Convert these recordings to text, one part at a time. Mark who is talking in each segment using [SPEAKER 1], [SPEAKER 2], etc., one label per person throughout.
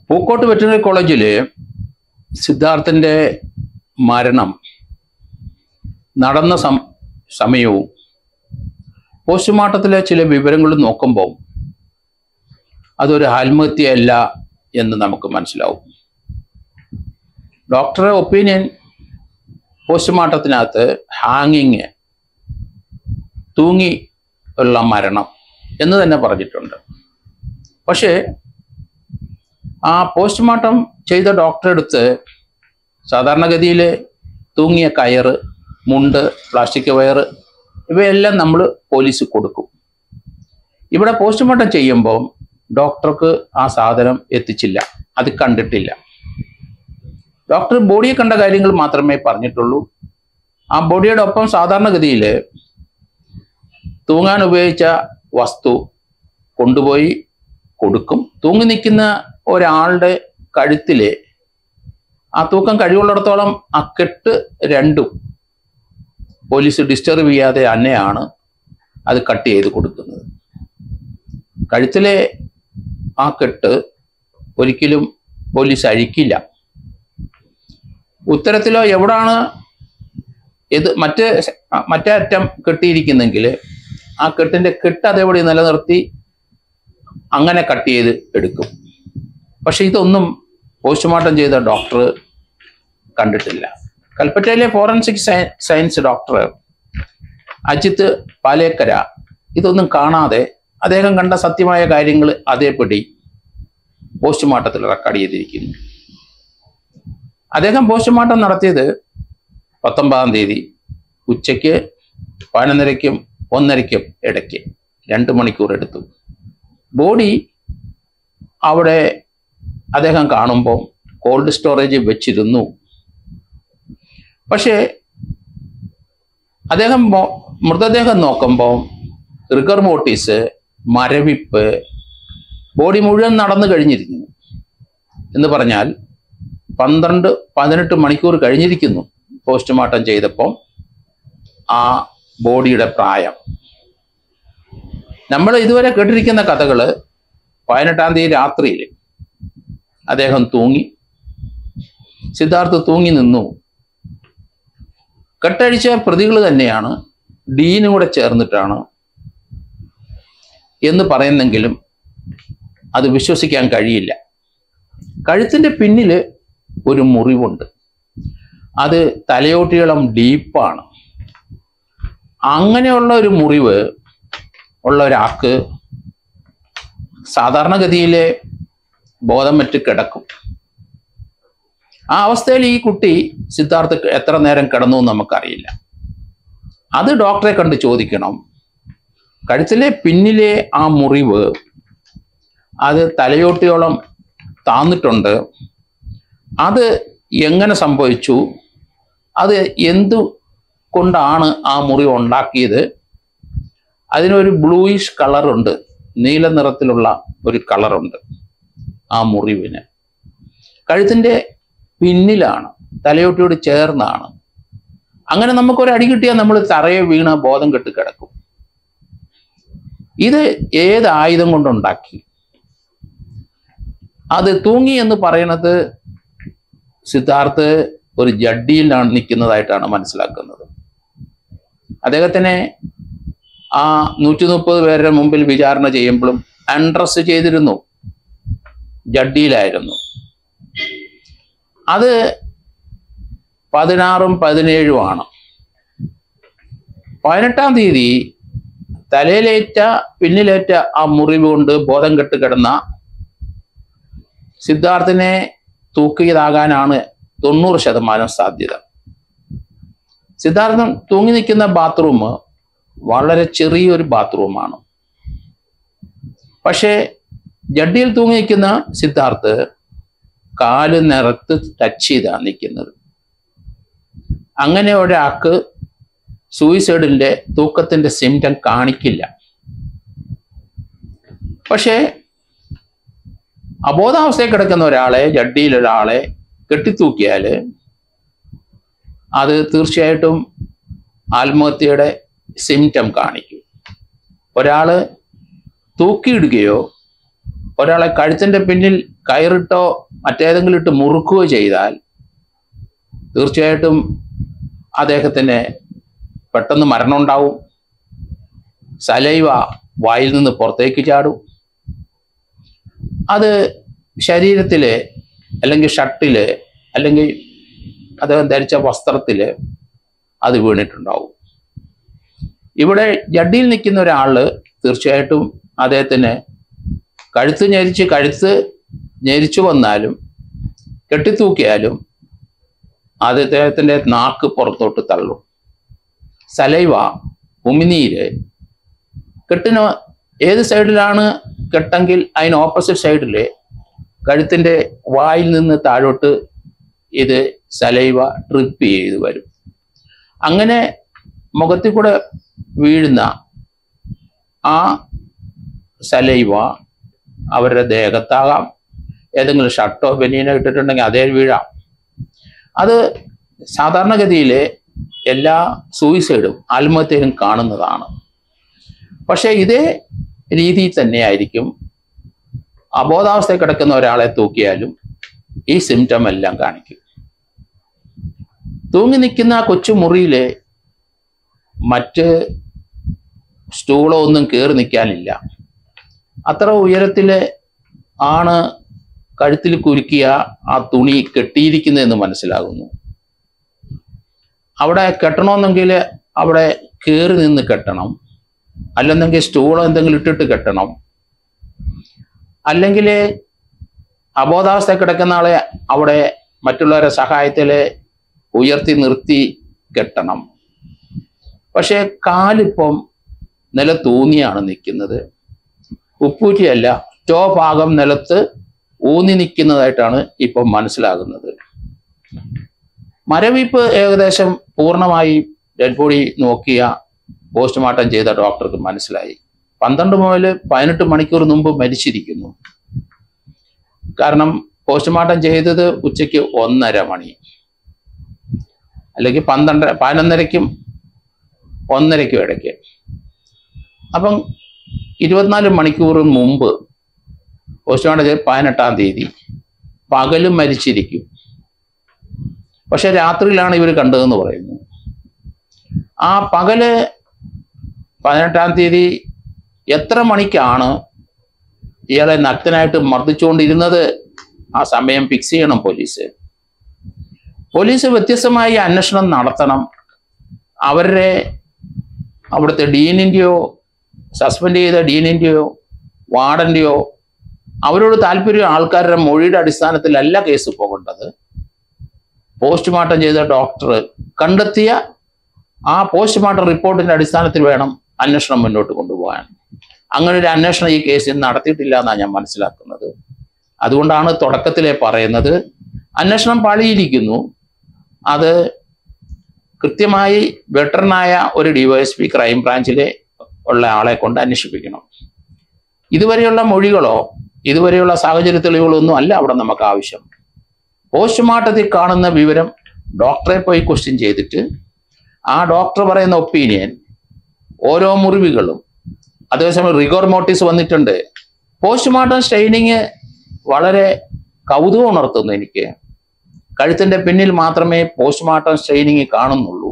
[SPEAKER 1] Pookot veterinary കോളേജിൽ സിദ്ധാർത്ഥന്റെ മരണം നടന്ന സം സമയവും പോസ്റ്റ്മോർട്ടത്തിലെ ചില വിവരങ്ങൾ നോക്കുമ്പോൾ അതൊരു ആത്മഹത്യയല്ല എന്ന് നമുക്ക് മനസ്സിലാവും ഡോക്ടറെ ഒപ്പീനിയൻ പോസ്റ്റ്മോർട്ടത്തിനകത്ത് ഹാങ്ങിങ് തൂങ്ങി ഉള്ള മരണം എന്ന് തന്നെ പറഞ്ഞിട്ടുണ്ട് പക്ഷേ ആ പോസ്റ്റ്മോർട്ടം ചെയ്ത ഡോക്ടറെ അടുത്ത് സാധാരണഗതിയിൽ തൂങ്ങിയ കയറ് മുണ്ട് പ്ലാസ്റ്റിക് വയറ് ഇവയെല്ലാം നമ്മൾ പോലീസ് കൊടുക്കും ഇവിടെ പോസ്റ്റ്മോർട്ടം ചെയ്യുമ്പോൾ ഡോക്ടർക്ക് ആ സാധനം എത്തിച്ചില്ല അത് കണ്ടിട്ടില്ല ഡോക്ടർ ബോഡിയെ കണ്ട കാര്യങ്ങൾ മാത്രമേ പറഞ്ഞിട്ടുള്ളൂ ആ ബോഡിയുടെ ഒപ്പം സാധാരണഗതിയിൽ തൂങ്ങാൻ ഉപയോഗിച്ച വസ്തു കൊണ്ടുപോയി കൊടുക്കും തൂങ്ങി നിൽക്കുന്ന ഒരാളുടെ കഴുത്തില് ആ തൂക്കം കഴിവുള്ളിടത്തോളം ആ കെട്ട് രണ്ടും പോലീസ് ഡിസ്റ്റർബ് ചെയ്യാതെ തന്നെയാണ് അത് കട്ട് ചെയ്ത് കൊടുക്കുന്നത് കഴുത്തിലെ ആ കെട്ട് ഒരിക്കലും പോലീസ് അഴിക്കില്ല ഉത്തരത്തിലോ എവിടാണ് ഇത് മറ്റ് സ- മറ്റേ അറ്റം കെട്ടിയിരിക്കുന്നെങ്കിൽ ആ കെട്ടിന്റെ കെട്ട് അതേപടി നിലനിർത്തി അങ്ങനെ കട്ട് ചെയ്ത് എടുക്കും പക്ഷെ ഇതൊന്നും പോസ്റ്റ്മോർട്ടം ചെയ്ത ഡോക്ടർ കണ്ടിട്ടില്ല കൽപ്പറ്റയിലെ forensic sci- science doctor Ajith Palekkara ഇതൊന്നും കാണാതെ അദ്ദേഹം കണ്ട സത്യമായ കാര്യങ്ങൾ അതേപടി പോസ്റ്റ്മോർട്ടത്തിൽ റെക്കോർഡ് ചെയ്തിരിക്കുന്നു അദ്ദേഹം പോസ്റ്റ്മോർട്ടം നടത്തിയത് പത്തൊമ്പതാം തീയതി ഉച്ചയ്ക്ക് പതിനൊന്നരയ്ക്കും ഒന്നരയ്ക്കും ഇടയ്ക്ക് രണ്ട് മണിക്കൂർ എടുത്തു ബോഡി അവിടെ അദ്ദേഹം കാണുമ്പോൾ കോൾഡ് സ്റ്റോറേജ് വെച്ചിരുന്നു പക്ഷേ അദ്ദേഹം മോ- മൃതദേഹം നോക്കുമ്പോൾ റിഗർ മോട്ടീസ് മരവിപ്പ് ബോഡി മുഴുവൻ നടന്നു കഴിഞ്ഞിരിക്കുന്നു എന്ന് പറഞ്ഞാൽ പന്ത്രണ്ട് പതിനെട്ട് മണിക്കൂർ കഴിഞ്ഞിരിക്കുന്നു പോസ്റ്റ്മോർട്ടം ചെയ്തപ്പോൾ ആ ബോഡിയുടെ പ്രായം നമ്മൾ ഇതുവരെ കേട്ടിരിക്കുന്ന കഥകൾ പതിനെട്ടാം തീയതി രാത്രിയിൽ അദ്ദേഹം തൂങ്ങി സിദ്ധാർത്ഥ് തൂങ്ങി നിന്നു കെട്ടഴിച്ച പ്രതികൾ തന്നെയാണ് ഡീനും കൂടെ ചേർന്നിട്ടാണ് എന്ന് പറയുന്നെങ്കിലും അത് വിശ്വസിക്കാൻ കഴിയില്ല കഴുത്തിന്റെ പിന്നില് ഒരു മുറിവുണ്ട് അത് തലയോട്ടിയോളം ഡീപ്പാണ് അങ്ങനെയുള്ള ഒരു മുറിവ് ഉള്ള ഒരാൾക്ക് സാധാരണഗതിയിലെ ബോധം മറ്റ് കിടക്കും ആ അവസ്ഥയിൽ ഈ കുട്ടി സിദ്ധാർത്ഥ് എത്ര നേരം കിടന്നു എന്ന് നമുക്കറിയില്ല അത് ഡോക്ടറെ കണ്ട് ചോദിക്കണം കഴുത്തിലെ പിന്നിലെ ആ മുറിവ് അത് തലയോട്ടിയോളം താന്നിട്ടുണ്ട് അത് എങ്ങനെ സംഭവിച്ചു അത് എന്തു കൊണ്ടാണ് ആ മുറിവ് ഉണ്ടാക്കിയത് അതിനൊരു ബ്ലൂയിഷ് കളറുണ്ട് നീല നിറത്തിലുള്ള ഒരു കളറുണ്ട് ആ മുറിവിന് കഴുത്തിന്റെ പിന്നിലാണ് തലയോട്ടിയോട് ചേർന്നാണ് അങ്ങനെ നമുക്കൊരു അടി കിട്ടിയാൽ നമ്മൾ തറയെ വീണ ബോധം കെട്ട് കിടക്കും ഇത് ഏത് ആയുധം കൊണ്ടുണ്ടാക്കി അത് തൂങ്ങി എന്ന് പറയുന്നത് സിദ്ധാർത്ഥ് ഒരു ജഡ്ഡിയിലാണ് നിൽക്കുന്നതായിട്ടാണ് മനസ്സിലാക്കുന്നത് അദ്ദേഹത്തിനെ ആ നൂറ്റി മുപ്പത് പേരുടെ മുമ്പിൽ വിചാരണ ചെയ്യുമ്പോഴും അൺഡ്രസ് ചെയ്തിരുന്നു ജഡ്ഡിയിലായിരുന്നു അത് പതിനാറും പതിനേഴുമാണ് പതിനെട്ടാം തീയതി തലയിലേറ്റ പിന്നിലേറ്റ ആ മുറിവ് കൊണ്ട് ബോധം കെട്ട് കിടന്ന സിദ്ധാർത്ഥിനെ തൂക്കിയതാകാനാണ് തൊണ്ണൂറ് ശതമാനം സാധ്യത സിദ്ധാർത്ഥൻ തൂങ്ങി നിൽക്കുന്ന ബാത്റൂം വളരെ ചെറിയൊരു ബാത്റൂമാണ് പക്ഷേ ജഡ്ഡിയിൽ തൂങ്ങി നിൽക്കുന്ന സിദ്ധാർത്ഥ് കാല് നിറത്ത് ടച്ച് ചെയ്താണ് നിൽക്കുന്നത് അങ്ങനെ ഒരാൾക്ക് സൂയിസൈഡിന്റെ തൂക്കത്തിന്റെ സിംറ്റം കാണിക്കില്ല പക്ഷേ അബോധാവസ്ഥയിൽ കിടക്കുന്ന ഒരാളെ ജഡ്ഡിയിൽ ഒരാളെ കെട്ടിത്തൂക്കിയാൽ അത് തീർച്ചയായിട്ടും ആത്മഹത്യയുടെ സിംറ്റം കാണിക്കും ഒരാള് തൂക്കിയിടുകയോ ഒരാളെ കഴുത്തിന്റെ പിന്നിൽ കയറിട്ടോ മറ്റേതെങ്കിലും ഇട്ട് മുറുക്കുകയോ ചെയ്താൽ തീർച്ചയായിട്ടും അദ്ദേഹത്തിന് പെട്ടെന്ന് മരണം ഉണ്ടാവും സലൈവ വായിൽ നിന്ന് പുറത്തേക്ക് ചാടും അത് ശരീരത്തില് അല്ലെങ്കിൽ ഷർട്ടില് അല്ലെങ്കിൽ അദ്ദേഹം ധരിച്ച വസ്ത്രത്തില് അത് വീണിട്ടുണ്ടാവും ഇവിടെ ജഡ്ഡിയിൽ നിൽക്കുന്ന ഒരാള് തീർച്ചയായിട്ടും അദ്ദേഹത്തിന് കഴുത്ത് ഞെരിച്ച് കഴുത്ത് ഞെരിച്ചു വന്നാലും കെട്ടിത്തൂക്കിയാലും അത് അദ്ദേഹത്തിന്റെ നാക്ക് പുറത്തോട്ട് തള്ളും സലൈവ ഉമിനീര് കെട്ടിന് ഏത് സൈഡിലാണ് കെട്ടെങ്കിൽ അതിന് ഓപ്പോസിറ്റ് സൈഡിൽ കഴുത്തിന്റെ വായിൽ നിന്ന് താഴോട്ട് ഇത് സലൈവ ട്രിപ്പ് ചെയ്ത് വരും അങ്ങനെ മുഖത്തിൽ കൂടെ വീഴുന്ന ആ സലൈവ അവരുടെ ദേഹത്താകാം ഏതെങ്കിലും ഷർട്ടോ ബനിയനോ ഇട്ടിട്ടുണ്ടെങ്കിൽ അതേ വീഴാം അത് സാധാരണഗതിയിൽ എല്ലാ സൂയിസൈഡും ആത്മഹത്യയിലും കാണുന്നതാണ് പക്ഷേ ഇതേ രീതിയിൽ തന്നെയായിരിക്കും അബോധാവസ്ഥയിൽ കിടക്കുന്ന ഒരാളെ തൂക്കിയാലും ഈ സിംറ്റം എല്ലാം കാണിക്കും തൂങ്ങി നിൽക്കുന്ന ആ കൊച്ചു മുറിയിലെ മറ്റ് സ്റ്റൂളോ ഒന്നും കയറി നിൽക്കാനില്ല അത്ര ഉയരത്തില് ആണ് കഴുത്തിൽ കുരുക്കിയ ആ തുണി കെട്ടിയിരിക്കുന്നതെന്ന് മനസ്സിലാകുന്നു അവിടെ കെട്ടണമെന്നെങ്കിൽ അവിടെ കയറി നിന്ന് കെട്ടണം അല്ലെന്നെങ്കിൽ സ്റ്റൂളോ എന്തെങ്കിലും ഇട്ടിട്ട് കെട്ടണം അല്ലെങ്കിൽ അബോധാവസ്ഥ കിടക്കുന്ന ആളെ അവിടെ മറ്റുള്ളവരുടെ സഹായത്തിൽ ഉയർത്തി നിർത്തി കെട്ടണം പക്ഷേ കാലിപ്പം നിലത്തൂന്നിയാണ് നിൽക്കുന്നത് ഉപ്പൂറ്റിയല്ല ടോ ഭാഗം നിലത്ത് ഊന്നി നിൽക്കുന്നതായിട്ടാണ് ഇപ്പം മനസ്സിലാകുന്നത് മരവിപ്പ് ഏകദേശം പൂർണ്ണമായി ഡെഡ് ബോഡി നോക്കിയ പോസ്റ്റ്മോർട്ടം ചെയ്ത ഡോക്ടർക്ക് മനസ്സിലായി പന്ത്രണ്ട് മുതൽ പതിനെട്ട് മണിക്കൂർ മുമ്പ് മരിച്ചിരിക്കുന്നു കാരണം പോസ്റ്റ്മോർട്ടം ചെയ്തത് ഉച്ചയ്ക്ക് ഒന്നര മണി അല്ലെങ്കിൽ പന്ത്രണ്ട് പതിനൊന്നരയ്ക്കും ഒന്നരയ്ക്കും ഇടയ്ക്ക് അപ്പം ഇരുപത്തിനാല് മണിക്കൂർ മുമ്പ് പോസ്റ്റ്മോർട്ടം ചെയ്ത് പതിനെട്ടാം തീയതി പകലും മരിച്ചിരിക്കും പക്ഷെ രാത്രിയിലാണ് ഇവർ കണ്ടതെന്ന് പറയുന്നു ആ പകല് പതിനെട്ടാം തീയതി എത്ര മണിക്കാണ് ഇയാളെ നഗ്നനായിട്ട് മർദ്ദിച്ചുകൊണ്ടിരുന്നത് ആ സമയം ഫിക്സ് ചെയ്യണം പോലീസ് പോലീസ് വ്യത്യസ്തമായി അന്വേഷണം നടത്തണം അവരുടെ അവിടുത്തെ ഡീനിൻ്റെയോ സസ്പെൻഡ് ചെയ്ത ഡീനിൻ്റെയോ വാർഡൻ്റെയോ അവരോട് താല്പര്യം ആൾക്കാരുടെ മൊഴിയുടെ അടിസ്ഥാനത്തിലല്ല കേസ് പോകേണ്ടത് പോസ്റ്റ്മോർട്ടം ചെയ്ത ഡോക്ടർ കണ്ടെത്തിയ ആ പോസ്റ്റ്മോർട്ടം റിപ്പോർട്ടിന്റെ അടിസ്ഥാനത്തിൽ വേണം അന്വേഷണം മുന്നോട്ട് കൊണ്ടുപോകാൻ അങ്ങനെ ഒരു അന്വേഷണം ഈ കേസിൽ നടത്തിയിട്ടില്ല എന്നാണ് ഞാൻ മനസ്സിലാക്കുന്നത് അതുകൊണ്ടാണ് തുടക്കത്തിലെ പറയുന്നത് അന്വേഷണം പാളിയിരിക്കുന്നു അത് കൃത്യമായി വെറ്ററനായ ഒരു ഡിവൈഎസ്പി ക്രൈം ബ്രാഞ്ചിലെ ഉള്ള ആളെ കൊണ്ട് അന്വേഷിപ്പിക്കണം ഇതുവരെയുള്ള മൊഴികളോ ഇതുവരെയുള്ള സാഹചര്യ തെളിവുകളോ ഒന്നും അല്ല അവിടെ നമുക്ക് ആവശ്യം പോസ്റ്റ്മോർട്ടത്തിൽ കാണുന്ന വിവരം ഡോക്ടറെ പോയി ക്വസ്റ്റ്യൻ ചെയ്തിട്ട് ആ ഡോക്ടർ പറയുന്ന ഒപ്പീനിയൻ ഓരോ മുറിവുകളും അതേസമയം റിഗോർ മോട്ടീസ് വന്നിട്ടുണ്ട് പോസ്റ്റ്മോർട്ടം സ്റ്റൈനിങ് വളരെ കൗതുകം ഉണർത്തുന്നു എനിക്ക് കഴുത്തിന്റെ പിന്നിൽ മാത്രമേ പോസ്റ്റ്മോർട്ടം സ്റ്റൈനിങ് കാണുന്നുള്ളൂ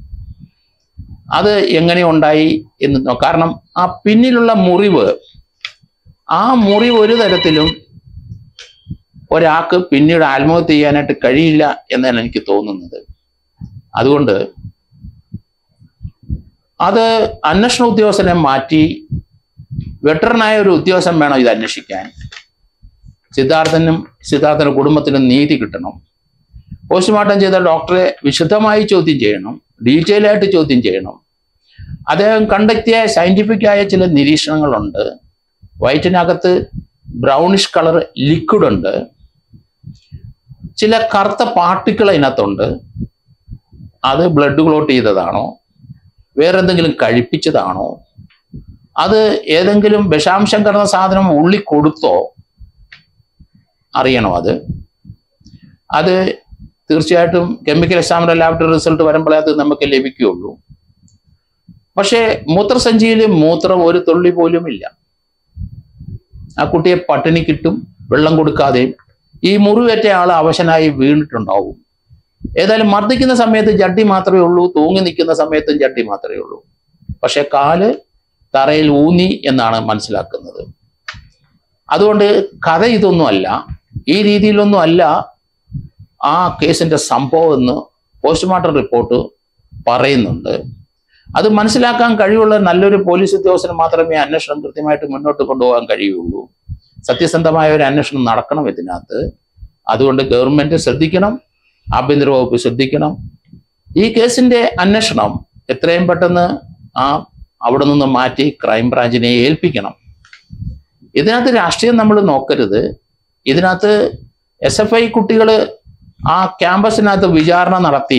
[SPEAKER 1] അത് എങ്ങനെ ഉണ്ടായി എന്ന് നോ- കാരണം ആ പിന്നിലുള്ള മുറിവ് ആ മുറിവ് ഒരു തരത്തിലും ഒരാൾക്ക് പിന്നീട് ആത്മഹത്യ ചെയ്യാനായിട്ട് കഴിയില്ല എന്നാണ് എനിക്ക് തോന്നുന്നത് അതുകൊണ്ട് അത് അന്വേഷണ ഉദ്യോഗസ്ഥനെ മാറ്റി വെറ്ററനായ ഒരു ഉദ്യോഗസ്ഥൻ വേണം ഇത് അന്വേഷിക്കാൻ സിദ്ധാർത്ഥനും സിദ്ധാർത്ഥന്റെ കുടുംബത്തിനും നീതി കിട്ടണം പോസ്റ്റ്മോർട്ടം ചെയ്ത ഡോക്ടറെ വിശദമായി ചോദ്യം ചെയ്യണം ഡീറ്റെയിൽ ആയിട്ട് ചോദ്യം ചെയ്യണം അദ്ദേഹം കണ്ടെത്തിയ സയന്റിഫിക് ആയ ചില നിരീക്ഷണങ്ങളുണ്ട് വയറ്റിനകത്ത് ബ്രൗണിഷ് കളർ ലിക്വിഡ് ഉണ്ട് ചില കറുത്ത പാർട്ടിക്കിൾ അതിനകത്തുണ്ട് അത് ബ്ലഡ് ക്ലോട്ട് ചെയ്തതാണോ വേറെ എന്തെങ്കിലും കഴിപ്പിച്ചതാണോ അത് ഏതെങ്കിലും വിഷാംശം കലർന്ന സാധനം ഉള്ളി കൊടുത്തോ അറിയണം അത് അത് തീർച്ചയായിട്ടും കെമിക്കൽ എക്സാമിന്റെ ലാബറട്ടറി റിസൾട്ട് വരുമ്പോഴേ അത് നമുക്ക് ലഭിക്കുകയുള്ളൂ പക്ഷേ മൂത്രസഞ്ചിയിൽ മൂത്രം ഒരു തുള്ളി പോലും ഇല്ല ആ കുട്ടിയെ പട്ടിണി കിട്ടും വെള്ളം കൊടുക്കാതെയും ഈ മുറിവേറ്റ ആൾ അവശനായി വീണിട്ടുണ്ടാവും ഏതായാലും മർദ്ദിക്കുന്ന സമയത്ത് ജഡ്ഡി മാത്രമേ ഉള്ളൂ തൂങ്ങി നിൽക്കുന്ന സമയത്തും ജഡ്ഡി മാത്രമേ ഉള്ളൂ പക്ഷെ കാല് തറയിൽ ഊന്നി എന്നാണ് മനസ്സിലാക്കുന്നത് അതുകൊണ്ട് കഥ ഇതൊന്നുമല്ല ഈ രീതിയിലൊന്നും അല്ല ആ കേസിന്റെ സംഭവം എന്ന് പോസ്റ്റ്മോർട്ടം റിപ്പോർട്ട് പറയുന്നുണ്ട് അത് മനസ്സിലാക്കാൻ കഴിവുള്ള നല്ലൊരു പോലീസ് ഉദ്യോഗസ്ഥന് മാത്രമേ അന്വേഷണം കൃത്യമായിട്ട് മുന്നോട്ട് കൊണ്ടുപോകാൻ കഴിയുള്ളൂ സത്യസന്ധമായ ഒരു അന്വേഷണം നടക്കണം ഇതിനകത്ത് അതുകൊണ്ട് ഗവൺമെന്റ് ശ്രദ്ധിക്കണം ആഭ്യന്തര വകുപ്പ് ശ്രദ്ധിക്കണം ഈ കേസിന്റെ അന്വേഷണം എത്രയും പെട്ടെന്ന് ആ അവിടെ നിന്ന് മാറ്റി ക്രൈംബ്രാഞ്ചിനെ ഏൽപ്പിക്കണം ഇതിനകത്ത് രാഷ്ട്രീയം നമ്മൾ നോക്കരുത് ഇതിനകത്ത് എസ് എഫ് ഐ കുട്ടികൾ ആ ക്യാമ്പസിനകത്ത് വിചാരണ നടത്തി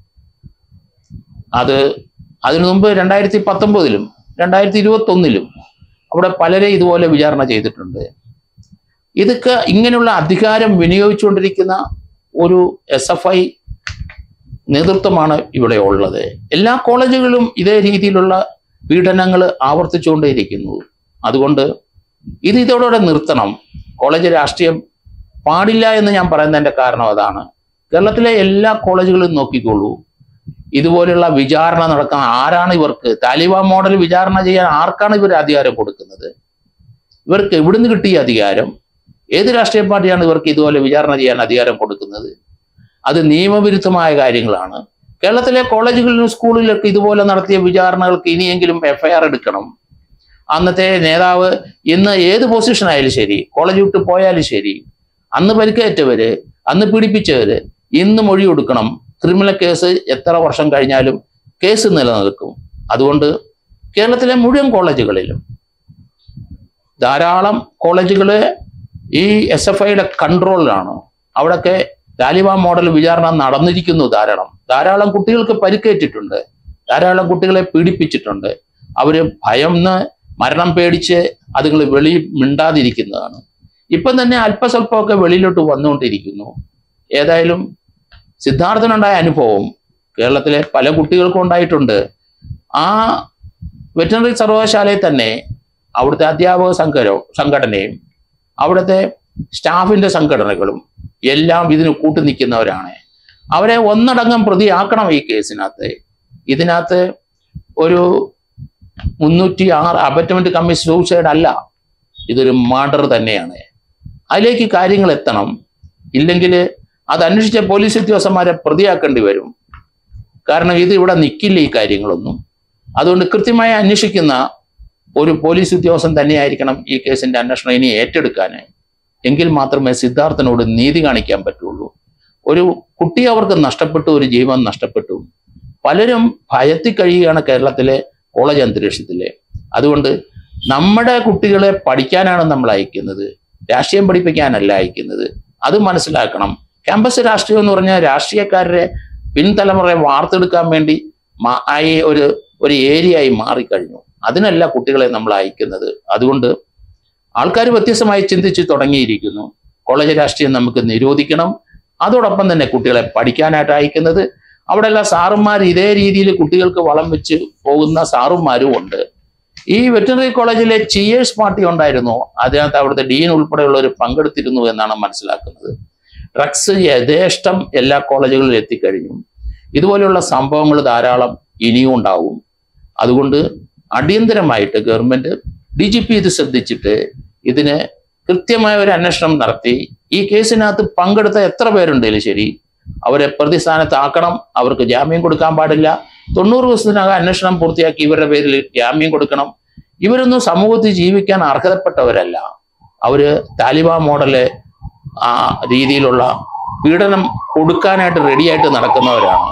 [SPEAKER 1] അത് അതിനു മുമ്പ് രണ്ടായിരത്തി പത്തൊമ്പതിലും രണ്ടായിരത്തി ഇരുപത്തി ഒന്നിലും അവിടെ പലരെ ഇതുപോലെ വിചാരണ ചെയ്തിട്ടുണ്ട് ഇതൊക്കെ ഇങ്ങനെയുള്ള അധികാരം വിനിയോഗിച്ചുകൊണ്ടിരിക്കുന്ന ഒരു എസ് എഫ് ഐ നേതൃത്വമാണ് ഇവിടെ ഉള്ളത് എല്ലാ കോളേജുകളിലും ഇതേ രീതിയിലുള്ള പീഡനങ്ങൾ ആവർത്തിച്ചുകൊണ്ടേയിരിക്കുന്നു അതുകൊണ്ട് ഇത് ഇതോടെ നിർത്തണം കോളേജ് രാഷ്ട്രീയം പാടില്ല എന്ന് ഞാൻ പറയുന്നതിന്റെ കാരണം അതാണ് കേരളത്തിലെ എല്ലാ കോളേജുകളും നോക്കിക്കോളൂ ഇതുപോലെയുള്ള വിചാരണ നടക്കുന്ന ആരാണ് ഇവർക്ക് താലിബാൻ മോഡൽ വിചാരണ ചെയ്യാൻ ആർക്കാണ് ഇവർ അധികാരം കൊടുക്കുന്നത് ഇവർക്ക് എവിടുന്ന് കിട്ടിയ അധികാരം ഏത് രാഷ്ട്രീയ പാർട്ടിയാണ് ഇവർക്ക് ഇതുപോലെ വിചാരണ ചെയ്യാൻ അധികാരം കൊടുക്കുന്നത് അത് നിയമവിരുദ്ധമായ കാര്യങ്ങളാണ് കേരളത്തിലെ കോളേജുകളിലും സ്കൂളിലൊക്കെ ഇതുപോലെ നടത്തിയ വിചാരണകൾക്ക് ഇനിയെങ്കിലും എഫ്ഐആർ എടുക്കണം അന്നത്തെ നേതാവ് ഇന്ന് ഏത് പൊസിഷൻ ആയാലും ശരി കോളേജ് വിട്ട് പോയാലും ശരി അന്ന് പരിക്കേറ്റവര് അന്ന് പീഡിപ്പിച്ചവര് ഇന്ന് മൊഴി കൊടുക്കണം ക്രിമിനൽ കേസ് എത്ര വർഷം കഴിഞ്ഞാലും കേസ് നിലനിൽക്കും അതുകൊണ്ട് കേരളത്തിലെ മുഴുവൻ കോളേജുകളിലും ധാരാളം കോളേജുകള് ഈ എസ് എഫ് ഐയുടെ കൺട്രോളിലാണ് അവിടെയൊക്കെ താലിബാൻ മോഡൽ വിചാരണ നടന്നിരിക്കുന്നു ധാരാളം ധാരാളം കുട്ടികൾക്ക് പരിക്കേറ്റിട്ടുണ്ട് ധാരാളം കുട്ടികളെ പീഡിപ്പിച്ചിട്ടുണ്ട് അവര് ഭയന്ന് മരണം പേടിച്ച് അതുങ്ങൾ വെളി മിണ്ടാതിരിക്കുന്നതാണ് ഇപ്പം തന്നെ അല്പസ്വല്പമൊക്കെ വെളിയിലോട്ട് വന്നുകൊണ്ടിരിക്കുന്നു ഏതായാലും സിദ്ധാർത്ഥനുണ്ടായ അനുഭവം കേരളത്തിലെ പല കുട്ടികൾക്കും ഉണ്ടായിട്ടുണ്ട് ആ വെറ്ററിനറി സർവകലാശാലയിൽ തന്നെ അവിടുത്തെ അധ്യാപക സംഘരോ സംഘടനയും അവിടുത്തെ സ്റ്റാഫിന്റെ സംഘടനകളും എല്ലാം ഇതിന് കൂട്ടു നിൽക്കുന്നവരാണ് അവരെ ഒന്നടങ്കം പ്രതിയാക്കണം ഈ കേസിനകത്ത് ഇതിനകത്ത് ഒരു മുന്നൂറ്റി ആറ് അബറ്റ്മെന്റ് കമ്മീഷൻ സൂസൈഡ് അല്ല ഇതൊരു മർഡർ തന്നെയാണ് അതിലേക്ക് കാര്യങ്ങൾ എത്തണം ഇല്ലെങ്കിൽ അത് അന്വേഷിച്ച പോലീസ് ഉദ്യോഗസ്ഥന്മാരെ പ്രതിയാക്കേണ്ടി വരും കാരണം ഇത് ഇവിടെ നിൽക്കില്ല ഈ കാര്യങ്ങളൊന്നും അതുകൊണ്ട് കൃത്യമായി അന്വേഷിക്കുന്ന ഒരു പോലീസ് ഉദ്യോഗസ്ഥൻ തന്നെയായിരിക്കണം ഈ കേസിന്റെ അന്വേഷണം ഇനി ഏറ്റെടുക്കാൻ എങ്കിൽ മാത്രമേ സിദ്ധാർത്ഥനോട് നീതി കാണിക്കാൻ പറ്റുള്ളൂ ഒരു കുട്ടി അവർക്ക് നഷ്ടപ്പെട്ടു ഒരു ജീവൻ നഷ്ടപ്പെട്ടു പലരും ഭയത്തിൽ കഴിയുകയാണ് കേരളത്തിലെ കോളേജ് അന്തരീക്ഷത്തിലെ അതുകൊണ്ട് നമ്മുടെ കുട്ടികളെ പഠിക്കാനാണ് നമ്മൾ അയക്കുന്നത് രാഷ്ട്രീയം പഠിപ്പിക്കാനല്ല അയക്കുന്നത് അത് മനസ്സിലാക്കണം ക്യാമ്പസ് രാഷ്ട്രീയം എന്ന് പറഞ്ഞാൽ രാഷ്ട്രീയക്കാരുടെ പിൻതലമുറയെ വാർത്തെടുക്കാൻ വേണ്ടി മാ- ആയി ഒരു ഒരു ഏരിയ ആയി മാറിക്കഴിഞ്ഞു അതിനല്ല കുട്ടികളെ നമ്മൾ അയക്കുന്നത് അതുകൊണ്ട് ആൾക്കാർ വ്യത്യസ്തമായി ചിന്തിച്ച് തുടങ്ങിയിരിക്കുന്നു കോളേജ് രാഷ്ട്രീയം നമുക്ക് നിരോധിക്കണം അതോടൊപ്പം തന്നെ കുട്ടികളെ പഠിക്കാനായിട്ട് അയക്കുന്നത് അവിടെയുള്ള സാറുമാർ ഇതേ രീതിയിൽ കുട്ടികൾക്ക് വളം വെച്ച് പോകുന്ന സാറുമാരും ഉണ്ട് ഈ വെറ്ററിനറി കോളേജിലെ ചിയേഴ്സ് പാർട്ടി ഉണ്ടായിരുന്നു അതിനകത്ത് അവിടുത്തെ ഡീൻ ഉൾപ്പെടെയുള്ളവർ പങ്കെടുത്തിരുന്നു എന്നാണ് മനസ്സിലാക്കുന്നത് ഡ്രഗ്സ് യഥേഷ്ടം എല്ലാ കോളേജുകളിലും എത്തിക്കഴിഞ്ഞു ഇതുപോലെയുള്ള സംഭവങ്ങൾ ധാരാളം ഇനിയും ഉണ്ടാവും അതുകൊണ്ട് അടിയന്തരമായിട്ട് ഗവൺമെന്റ് ഡി ജി പി ഇത് ശ്രദ്ധിച്ചിട്ട് ഇതിന് കൃത്യമായ ഒരു അന്വേഷണം നടത്തി ഈ കേസിനകത്ത് പങ്കെടുത്ത എത്ര പേരുണ്ടെങ്കിലും ശരി അവരെ പ്രതിസ്ഥാനത്താക്കണം അവർക്ക് ജാമ്യം കൊടുക്കാൻ പാടില്ല തൊണ്ണൂറ് ദിവസത്തിനകം അന്വേഷണം പൂർത്തിയാക്കി ഇവരുടെ പേരിൽ ജാമ്യം കൊടുക്കണം ഇവരൊന്നും സമൂഹത്തിൽ ജീവിക്കാൻ അർഹതപ്പെട്ടവരല്ല അവര് താലിബാൻ മോഡല് ആ രീതിയിലുള്ള പീഡനം കൊടുക്കാനായിട്ട് റെഡിയായിട്ട് നടക്കുന്നവരാണ്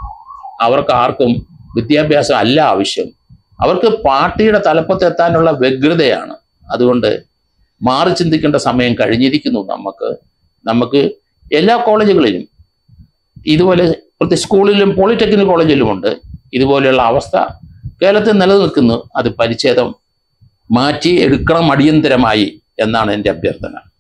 [SPEAKER 1] അവർക്ക് ആർക്കും വിദ്യാഭ്യാസം അല്ല ആവശ്യം അവർക്ക് പാർട്ടിയുടെ തലപ്പത്തെത്താനുള്ള വ്യഗ്രതയാണ് അതുകൊണ്ട് മാറി ചിന്തിക്കേണ്ട സമയം കഴിഞ്ഞിരിക്കുന്നു നമുക്ക് നമുക്ക് എല്ലാ കോളേജുകളിലും ഇതുപോലെ പ്രത്യേക സ്കൂളിലും പോളിടെക്നിക് കോളേജിലുമുണ്ട് ഇതുപോലെയുള്ള അവസ്ഥ കേരളത്തിൽ നിലനിൽക്കുന്നു അത് പരിച്ഛേദം മാറ്റി എടുക്കണം അടിയന്തരമായി എന്നാണ് എൻ്റെ അഭ്യർത്ഥന